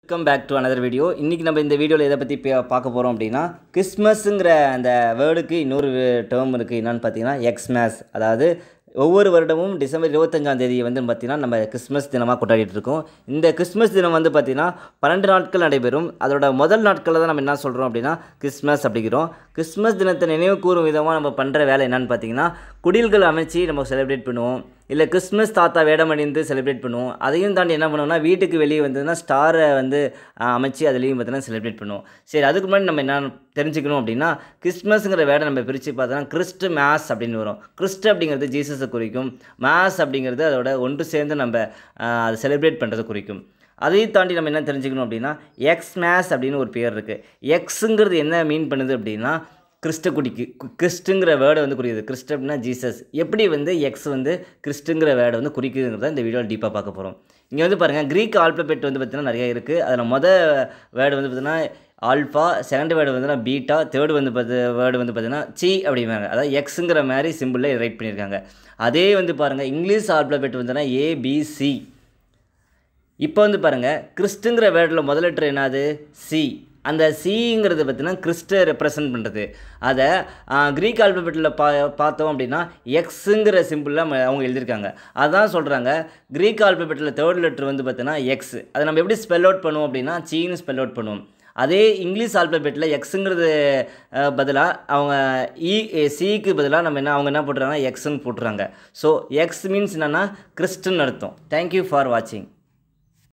welcome back to another video இன்றைக்கி நம்ம இந்த வீடியோவில் எதை பற்றி பார்க்க போகிறோம் அப்படின்னா கிறிஸ்மஸ்ங்கிற அந்த வேர்டுக்கு இன்னொரு டேர்ம் இருக்குது என்னன்னு பார்த்தீங்கன்னா எக்ஸ்மேஸ் அதாவது ஒவ்வொரு வருடமும் டிசம்பர் இருபத்தஞ்சாம் தேதி வந்து பார்த்திங்கன்னா நம்ம கிறிஸ்மஸ் தினமாக கொண்டாடிட்டு இருக்கோம் இந்த கிறிஸ்மஸ் தினம் வந்து பார்த்திங்கன்னா பன்னெண்டு நாட்கள் நடைபெறும் அதோட முதல் நாட்களில் தான் நம்ம என்ன சொல்கிறோம் அப்படின்னா கிறிஸ்மஸ் அப்படிங்கிறோம் கிறிஸ்மஸ் தினத்தை நினைவு கூறும் விதமாக நம்ம பண்ணுற வேலை என்னன்னு பார்த்தீங்கன்னா குடில்கள் அமைச்சு நம்ம செலிப்ரேட் பண்ணுவோம் இல்லை கிறிஸ்மஸ் தாத்தா வேடம் அணிந்து செலிப்ரேட் பண்ணுவோம் அதையும் தாண்டி என்ன பண்ணுவோம்னா வீட்டுக்கு வெளியே வந்ததுன்னா ஸ்டாரை வந்து ஆஹ், அமைச்சு அதுலேயும் பார்த்தீங்கன்னா செலிப்ரேட் பண்ணுவோம் சரி அதுக்கு முன்னாடி நம்ம என்ன தெரிஞ்சுக்கணும் அப்படின்னா கிறிஸ்மஸ்ங்கிற வேடை நம்ம பிரித்து பார்த்தோன்னா கிறிஸ்ட் மேஸ் அப்படின்னு வரும் கிறிஸ்ட் அப்படிங்கிறது ஜீசஸை குறிக்கும் மேஸ் அப்படிங்கிறது அதோட ஒன்று சேர்ந்து நம்ம ஆஹ், அதை செலிப்ரேட் பண்ணுறதை குறிக்கும் அதையும் தாண்டி நம்ம என்ன தெரிஞ்சுக்கணும் அப்படின்னா எக்ஸ் மேஸ் அப்படின்னு ஒரு பேர் இருக்குது எக்ஸுங்கிறது என்ன மீன் பண்ணுது அப்படின்னா கிறிஸ்ட குடிக்கு கு- கிறிஸ்டுங்கிற வேர்டை வந்து குறிக்குது கிறிஸ்ட் அப்படின்னா ஜீசஸ் எப்படி வந்து எக்ஸ் வந்து கிறிஸ்டுங்கிற வேர்டை வந்து குறிக்குதுங்கிறத இந்த வீடியோவில் டீப்பாக பார்க்க போகிறோம் இங்கே வந்து பாருங்கள் க்ரீக் ஆல்பபெட் வந்து பார்த்திங்கன்னா நிறைய இருக்குது அதில் மொதல் வேர்டு வந்து பார்த்திங்கன்னா ஆல்ஃபா செகண்ட் வேர்டு வந்து பீட்டா தேர்டு வந்து பார்த்து வேர்டு வந்து பார்த்திங்கன்னா சி அப்படிங்கிறாங்க அதாவது எக்ஸுங்கிற மாதிரி சிம்பிளில் ரைட் பண்ணியிருக்காங்க அதே வந்து பாருங்கள் இங்கிலீஷ் ஆல்பபெட் வந்துன்னா ஏபிசி இப்போ வந்து பாருங்கள் கிறிஸ்துங்கிற வேர்டில் முதல் லெட்டர் என்னது சி அந்த சிங்கிறது பார்த்தீங்கன்னா கிறிஸ்ட ரெப்ரசன்ட் பண்ணுறது அதை க்ரீக் ஆல்பபெட்டில் பா பார்த்தோம் அப்படின்னா எக்ஸுங்கிற சிம்பிளில் அவங்க எழுதியிருக்காங்க அதான் சொல்கிறாங்க க்ரீக் ஆல்பபெட்டில் தேர்ட் லெட்டர் வந்து பார்த்தீங்கன்னா எக்ஸ் அதை நம்ம எப்படி ஸ்பெல் அவுட் பண்ணுவோம் அப்படின்னா சீன்னு ஸ்பெல் அவுட் பண்ணுவோம் அதே இங்கிலீஷ் ஆல்பபெட்டில் எக்ஸுங்கிறது பதிலாக அவங்க இ சிக்கு பதிலாக நம்ம என்ன அவங்க என்ன போட்டுறாங்க எக்ஸ்ன்னு போட்டுறாங்க ஸோ எக்ஸ் மீன்ஸ் என்னென்னா கிறிஸ்டன் அர்த்தம் தேங்க்யூ ஃபார் வாட்சிங்